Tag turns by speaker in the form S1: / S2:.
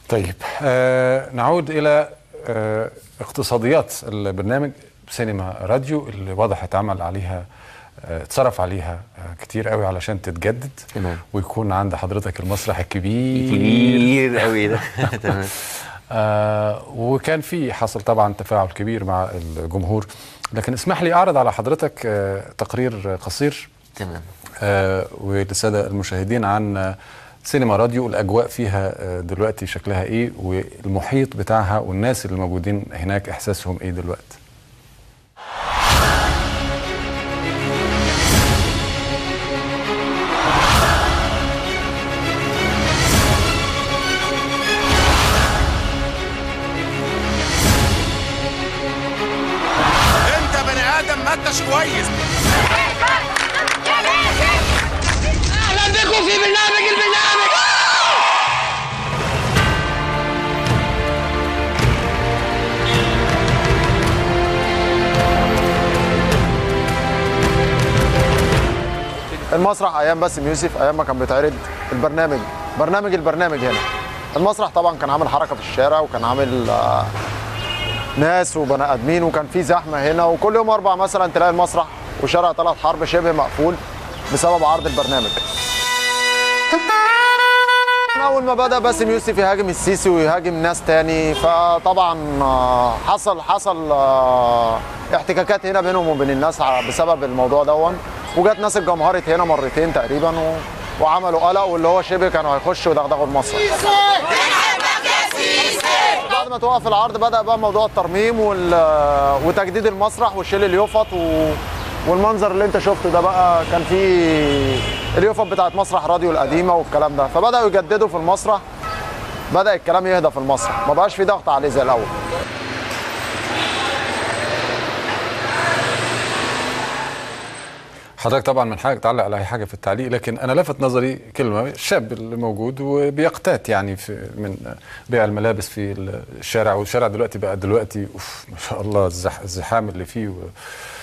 S1: طيب آه نعود الى آه اقتصاديات البرنامج سينما راديو اللي واضح اتعمل عليها آه، اتصرف عليها آه، كتير قوي علشان تتجدد
S2: تمام.
S1: ويكون عند حضرتك المسرح الكبير
S2: كبير قوي ده تمام
S1: آه وكان في حصل طبعا تفاعل كبير مع الجمهور لكن اسمح لي اعرض على حضرتك آه تقرير قصير
S2: تمام
S1: آه وللساده المشاهدين عن آه، سينما راديو الاجواء فيها آه، دلوقتي شكلها ايه والمحيط بتاعها والناس اللي موجودين هناك احساسهم ايه دلوقتي
S3: انت بني ادم ما انتش كويس
S4: اهلا بكم في برنامج البرنامج
S5: المسرح ايام باسم يوسف ايام ما كان بيتعرض البرنامج برنامج البرنامج هنا المسرح طبعا كان عامل حركه في الشارع وكان عامل آه، ناس وبني ادمين وكان في زحمه هنا وكل يوم اربع مثلا تلاقي المسرح وشارع ثلاث حرب شبه مقفول بسبب عرض البرنامج اول ما بدا باسم يوسف يهاجم السيسي ويهاجم ناس تاني فطبعا آه، حصل حصل آه، احتكاكات هنا بينهم وبين الناس ع- بسبب الموضوع دون وجت ناس اتجمهرت هنا مرتين تقريبا و... وعملوا قلق واللي هو شبه كانوا هيخشوا يدغدغوا المسرح بعد ما توقف العرض بدا بقى موضوع الترميم وال... وتجديد المسرح وشيل اليوفط و... والمنظر اللي انت شفته ده بقى كان فيه اليوفط بتاعت مسرح راديو القديمه والكلام ده فبداوا يجددوا في المسرح بدا الكلام يهدى في المسرح ما بقاش في ضغط عليه زي الاول
S1: حضرتك طبعا من حاجه تعلق على اي حاجه في التعليق لكن انا لفت نظري كلمه الشاب اللي موجود وبيقتات يعني في من بيع الملابس في الشارع والشارع دلوقتي بقى دلوقتي اوف ما شاء الله الزح الزحام اللي فيه و